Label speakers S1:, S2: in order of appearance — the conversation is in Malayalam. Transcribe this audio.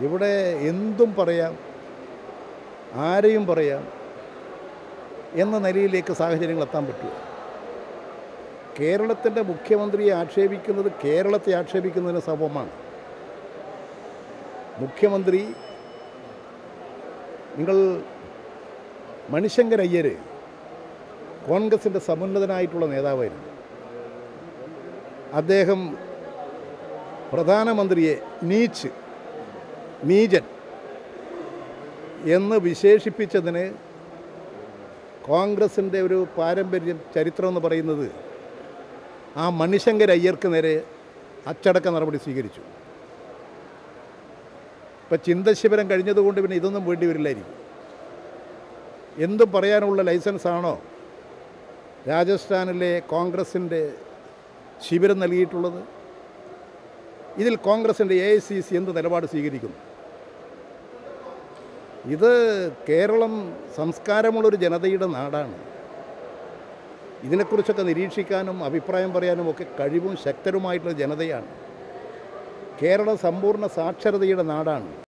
S1: ഇവിടെ എന്തും പറയാം ആരെയും പറയാം എന്ന നിലയിലേക്ക് സാഹചര്യങ്ങൾ എത്താൻ പറ്റുമോ കേരളത്തിൻ്റെ മുഖ്യമന്ത്രിയെ ആക്ഷേപിക്കുന്നത് കേരളത്തെ ആക്ഷേപിക്കുന്നതിന് സമമാണ് മുഖ്യമന്ത്രി നിങ്ങൾ മണിശങ്കർ അയ്യർ കോൺഗ്രസിൻ്റെ സമുന്നതനായിട്ടുള്ള നേതാവായിരുന്നു അദ്ദേഹം പ്രധാനമന്ത്രിയെ നീച്ച് നീചൻ എന്ന് വിശേഷിപ്പിച്ചതിന് കോൺഗ്രസിൻ്റെ ഒരു പാരമ്പര്യം ചരിത്രം എന്ന് പറയുന്നത് ആ മണിശങ്കർ അയ്യർക്ക് നേരെ അച്ചടക്ക നടപടി സ്വീകരിച്ചു ഇപ്പം ചിന്തശിബിരം കഴിഞ്ഞതുകൊണ്ട് പിന്നെ ഇതൊന്നും വേണ്ടി വരില്ലായിരിക്കും എന്തും പറയാനുള്ള ലൈസൻസ് ആണോ രാജസ്ഥാനിലെ കോൺഗ്രസിൻ്റെ ശിബിരം നൽകിയിട്ടുള്ളത് ഇതിൽ കോൺഗ്രസിൻ്റെ എ ഐ സി സി എന്ത് നിലപാട് സ്വീകരിക്കുന്നു ഇത് കേരളം സംസ്കാരമുള്ളൊരു ജനതയുടെ നാടാണ് ഇതിനെക്കുറിച്ചൊക്കെ നിരീക്ഷിക്കാനും അഭിപ്രായം പറയാനും ഒക്കെ കഴിവും ശക്തരുമായിട്ടുള്ള ജനതയാണ് കേരളം സമ്പൂർണ്ണ സാക്ഷരതയുടെ നാടാണ്